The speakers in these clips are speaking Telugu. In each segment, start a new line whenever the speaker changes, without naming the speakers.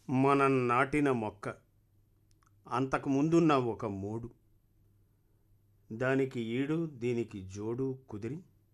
మనం నాటిన మొక్క అంతకు ముందున్న ఒక మోడు దానికి ఈడు దీనికి జోడు కుదిరి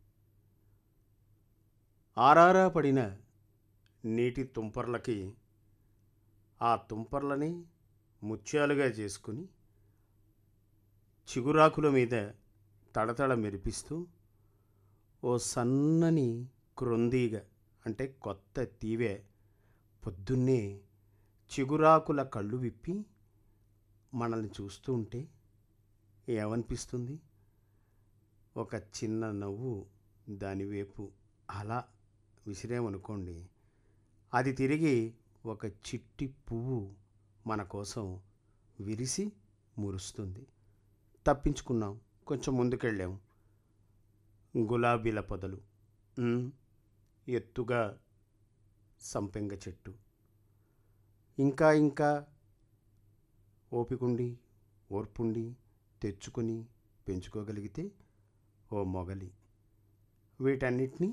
ఆరారా పడిన నీటి తుంపర్లకి ఆ తుంపర్లని ముత్యాలుగా చేసుకుని చిగురాకుల మీద తడతడ మెరిపిస్తూ ఓ సన్నని క్రొందీగ అంటే కొత్త తీవె పొద్దున్నే చిగురాకుల కళ్ళు విప్పి మనల్ని చూస్తూ ఉంటే ఏమనిపిస్తుంది ఒక చిన్న నవ్వు దానివైపు అలా విసిరామనుకోండి అది తిరిగి ఒక చిట్టి పువ్వు మన కోసం విరిసి మురుస్తుంది తప్పించుకున్నాం కొంచెం ముందుకెళ్ళాం గులాబీల పొదలు ఉమ్, ఎత్తుగా సంపెంగ చెట్టు ఇంకా ఇంకా ఓపికండి ఓర్పుండి తెచ్చుకొని పెంచుకోగలిగితే ఓ మొగలి వీటన్నిటినీ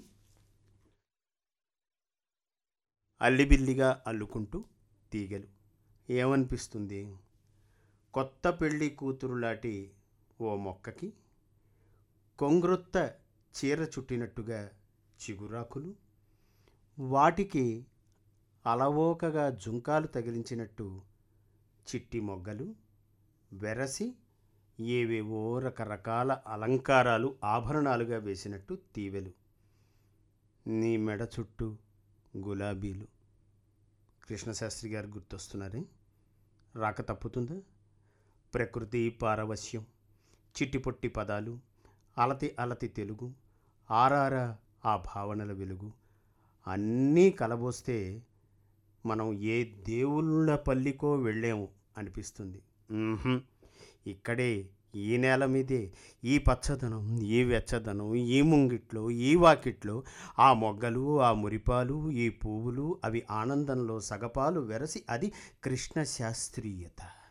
అల్లిబిల్లిగా అల్లుకుంటూ తీగలు ఏమనిపిస్తుంది కొత్త పెళ్లి కూతురులాంటి ఓ మొక్కకి కొంగ్రొత్త చీర చుట్టినట్టుగా చిగురాకులు వాటికి అలవోకగా జుంకాలు తగిలించినట్టు చిట్టి మొగ్గలు వెరసి ఏవేవో రకరకాల అలంకారాలు ఆభరణాలుగా వేసినట్టు తీవెలు నీ మెడ చుట్టూ గులాబీలు కృష్ణశాస్త్రి గారు గుర్తొస్తున్నారే రాక తప్పుతుందా ప్రకృతి పారవశ్యం చిట్టిపొట్టి పదాలు అలతి అలతి తెలుగు ఆరారా ఆ భావనల వెలుగు అన్నీ కలబోస్తే మనం ఏ దేవుళ్ళ పల్లికో వెళ్ళాము అనిపిస్తుంది మ్మ్హ్మ్. ఇక్కడే ఈ నేల మీదే ఈ పచ్చదనం ఈ వెచ్చదనం ఈ ముంగిట్లో ఈ వాకిట్లో ఆ మొగ్గలు ఆ మురిపాలు ఈ పువ్వులు అవి ఆనందంలో సగపాలు వెరసి అది కృష్ణ శాస్త్రీయత